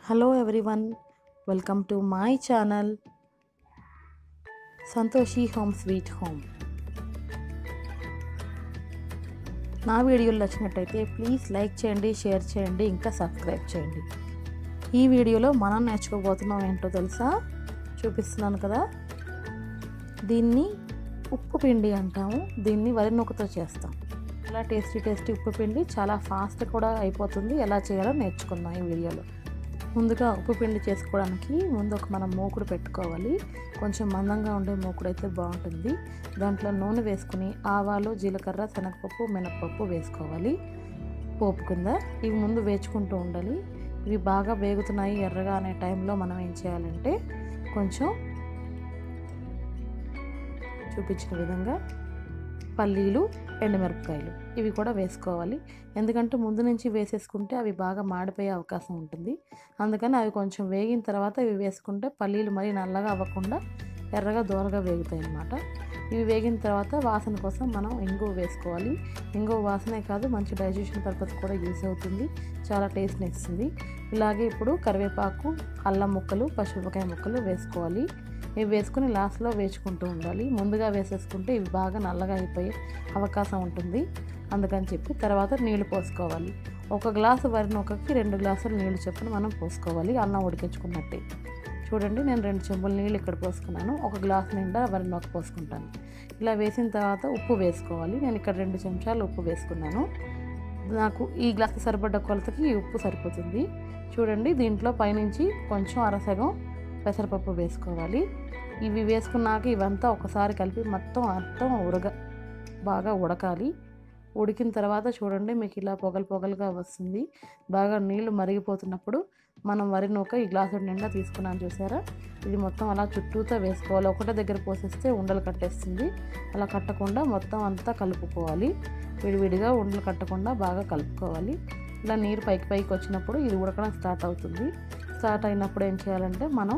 hello everyone welcome to my channel Santoshi home sweet home నా వీడియోలు నచ్చినట్టయితే ప్లీజ్ లైక్ చేయండి షేర్ చేయండి ఇంకా సబ్స్క్రైబ్ చేయండి ఈ వీడియోలో మనం నేర్చుకోబోతున్నాం ఏంటో తెలుసా చూపిస్తున్నాను కదా దీన్ని ఉప్పు పిండి అంటాము దీన్ని వరి నూకతో చేస్తాం చాలా టేస్టీ టేస్టీ ఉప్పు పిండి చాలా ఫాస్ట్ కూడా అయిపోతుంది ఎలా చేయాలో నేర్చుకుందాం ఈ వీడియోలో ముందుగా ఉప్పు పిండి చేసుకోవడానికి ముందు ఒక మనం మూకుడు పెట్టుకోవాలి కొంచెం మందంగా ఉండే మూకుడు అయితే బాగుంటుంది దాంట్లో నూనె వేసుకుని ఆవాలు జీలకర్ర శనగపప్పు మినపప్పు వేసుకోవాలి పోపు కింద ఇవి ముందు వేచుకుంటూ ఉండాలి ఇవి బాగా వేగుతున్నాయి ఎర్రగా అనే టైంలో మనం ఏం చేయాలంటే కొంచెం చూపించిన విధంగా పల్లీలు ఎండుమిరపకాయలు ఇవి కూడా వేసుకోవాలి ఎందుకంటే ముందు నుంచి వేసేసుకుంటే అవి బాగా మాడిపోయే అవకాశం ఉంటుంది అందుకని అవి కొంచెం వేగిన తర్వాత ఇవి వేసుకుంటే పల్లీలు మరీ నల్లగా అవ్వకుండా ఎర్రగా దూరగా వేగుతాయి అన్నమాట ఇవి వేగిన తర్వాత వాసన కోసం మనం ఇంగువ వేసుకోవాలి ఇంగువ వాసనే కాదు మంచి డైజెషన్ పర్పస్ కూడా యూస్ అవుతుంది చాలా టేస్ట్ని ఇస్తుంది ఇలాగే ఇప్పుడు కరివేపాకు అల్లం ముక్కలు పచ్చిమిరపకాయ ముక్కలు వేసుకోవాలి ఇవి వేసుకుని లాస్ట్లో వేసుకుంటూ ఉండాలి ముందుగా వేసేసుకుంటే ఇవి బాగా నల్లగా అయిపోయే అవకాశం ఉంటుంది అందుకని చెప్పి తర్వాత నీళ్లు పోసుకోవాలి ఒక గ్లాసు వరి నూకకి రెండు గ్లాసులు నీళ్లు చొప్పున మనం పోసుకోవాలి అన్నం ఉడికించుకున్నట్టే చూడండి నేను రెండు చెంబులు నీళ్ళు ఇక్కడ పోసుకున్నాను ఒక గ్లాస్ నిండా వరి నూక పోసుకుంటాను ఇలా వేసిన తర్వాత ఉప్పు వేసుకోవాలి నేను ఇక్కడ రెండు చెంచాలు ఉప్పు వేసుకున్నాను నాకు ఈ గ్లాస్ సరిపడ్డ కొలతకి ఈ ఉప్పు సరిపోతుంది చూడండి దీంట్లో పైనుంచి కొంచెం అరసగం పెసరపప్పు వేసుకోవాలి ఇవి వేసుకున్నాక ఇవంతా ఒకసారి కలిపి మొత్తం అర్థం ఉడక బాగా ఉడకాలి ఉడికిన తర్వాత చూడండి మీకు ఇలా పొగలు పొగలుగా వస్తుంది బాగా నీళ్లు మరిగిపోతున్నప్పుడు మనం వరి నూక ఈ గ్లాసు నిండా తీసుకున్నాను చూసారా ఇది మొత్తం అలా చుట్టూతో వేసుకోవాలి ఒకటే దగ్గర పోసేస్తే ఉండలు కట్టేస్తుంది అలా కట్టకుండా మొత్తం అంతా కలుపుకోవాలి విడివిడిగా ఉండలు కట్టకుండా బాగా కలుపుకోవాలి ఇలా నీరు పైకి పైకి వచ్చినప్పుడు ఇది ఉడకడం స్టార్ట్ అవుతుంది స్టార్ట్ అయినప్పుడు ఏం చేయాలంటే మనం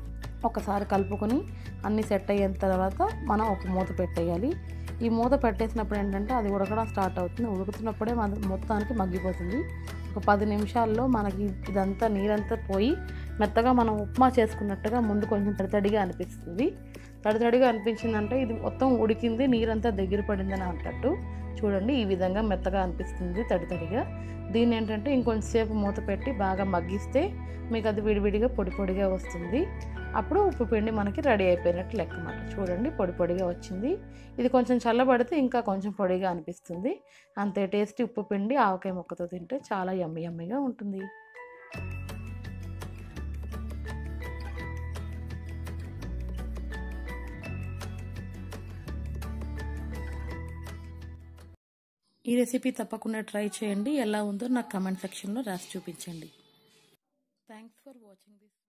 ఒకసారి కలుపుకొని అన్నీ సెట్ అయిన తర్వాత మనం ఒక మూత పెట్టేయాలి ఈ మూత పెట్టేసినప్పుడు ఏంటంటే అది ఉడకడం స్టార్ట్ అవుతుంది ఉడుకుతున్నప్పుడే మన మొత్తానికి మగ్గిపోతుంది ఒక పది నిమిషాల్లో మనకి ఇదంతా నీరంతా పోయి మెత్తగా మనం ఉప్మా చేసుకున్నట్టుగా ముందు కొంచెం తడితడిగా అనిపిస్తుంది తడితడిగా అనిపించిందంటే ఇది మొత్తం ఉడికింది నీరంతా దగ్గర పడిందని అంటట్టు చూడండి ఈ విధంగా మెత్తగా అనిపిస్తుంది తడితడిగా దీన్ని ఏంటంటే ఇంకొంచెంసేపు మూత పెట్టి బాగా మగ్గిస్తే మీకు అది విడివిడిగా పొడి పొడిగా వస్తుంది అప్పుడు ఉప్పు పిండి మనకి రెడీ అయిపోయినట్టు లెక్క అన్నమాట చూడండి పొడి పొడిగా వచ్చింది ఇది కొంచెం చల్లబడితే ఇంకా కొంచెం పొడిగా అనిపిస్తుంది అంతే టేస్టీ ఉప్పు పిండి ఆవకాయ ముక్కతో తింటే చాలా యమ్మి యమ్మిగా ఉంటుంది ఈ రెసిపీ తప్పకుండా ట్రై చేయండి ఎలా ఉందో నాకు కమెంట్ సెక్షన్లో రాసి చూపించండి థ్యాంక్స్ ఫర్ వాచింగ్ దిస్